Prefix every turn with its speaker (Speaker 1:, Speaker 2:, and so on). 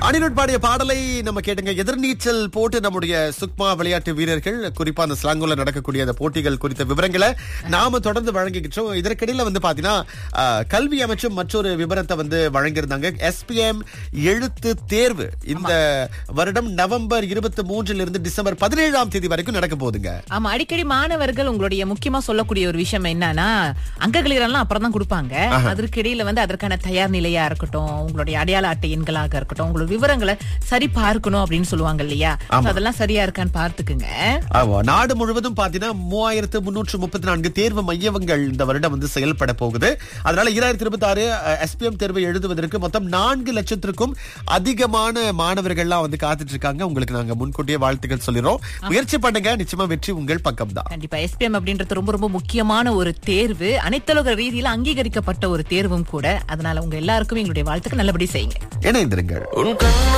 Speaker 1: அனிருட் பாடிய பாடலை நம்ம கேட்டுங்க எதிர்நீச்சல் போட்டு நம்முடைய சுக்மா விளையாட்டு வீரர்கள் குறிப்பா அந்த ஸ்லாங்கோல நடக்கக்கூடிய அந்த போட்டிகள் குறித்த விவரங்களை நாம தொடர்ந்து வழங்கிக்கிட்டோம் இதற்கிடையில வந்து பாத்தீங்கன்னா ஆஹ், கல்வி அமைச்சும் மற்றொரு விவரத்தை வந்து வழங்கியிருந்தாங்க எஸ்பிஎம் எழுத்து தேர்வு இந்த வருடம் நவம்பர் இருபத்தி மூன்றில் இருந்து டிசம்பர் பதினேழாம் தேதி வரைக்கும் நடக்க போகுதுங்க
Speaker 2: ஆமா அடிக்கடி மாணவர்கள் உங்களுடைய முக்கியமா சொல்லக்கூடிய ஒரு விஷயம் என்னன்னா அங்ககளிரெல்லாம் அப்புறம் தான் கொடுப்பாங்க அதற்கு இடையில வந்து அதற்கான தயார் நிலையா இருக்கட்டும் உங்களுடைய அடையாள அட்டை எண்களாக இருக்கட்டும் உங்களோட விவரங்களை சரி பார்க்கணும் அப்படின்னு சொல்லுவாங்க இல்லையா So அதெல்லாம் சரியா இருக்கான்னு பார்த்துக்குங்க
Speaker 1: ஆமா நாடு முழுவதும் பாத்தீங்கன்னா மூவாயிரத்து முன்னூற்று முப்பத்தி நான்கு தேர்வு மையங்கள் இந்த வருடம் வந்து செயல்பட போகுது அதனால இரண்டாயிரத்தி இருபத்தி ஆறு எஸ்பிஎம் தேர்வை எழுதுவதற்கு மொத்தம் நான்கு லட்சத்திற்கும் அதிகமான மாணவர்கள்லாம் வந்து காத்துட்டு இருக்காங்க உங்களுக்கு நாங்க முன்கூட்டியே வாழ்த்துக்கள் சொல்லிடுறோம் முயற்சி பண்ணுங்க நிச்சயமா வெற்றி உங்கள் பக்கம் தான்
Speaker 2: கண்டிப்பா எஸ்பிஎம் அப்படின்றது ரொம்ப ரொம்ப முக்கியமான ஒரு தேர்வு அனைத்துலக ரீதியில அங்கீகரிக்கப்பட்ட ஒரு தேர்வும் கூட அதனால உங்க எல்லாருக்கும் எங்களுடைய வாழ்த்துக்கள் நல்லபடி செய்யுங்க
Speaker 1: இணைந்திருங்கள்
Speaker 3: உன் கண்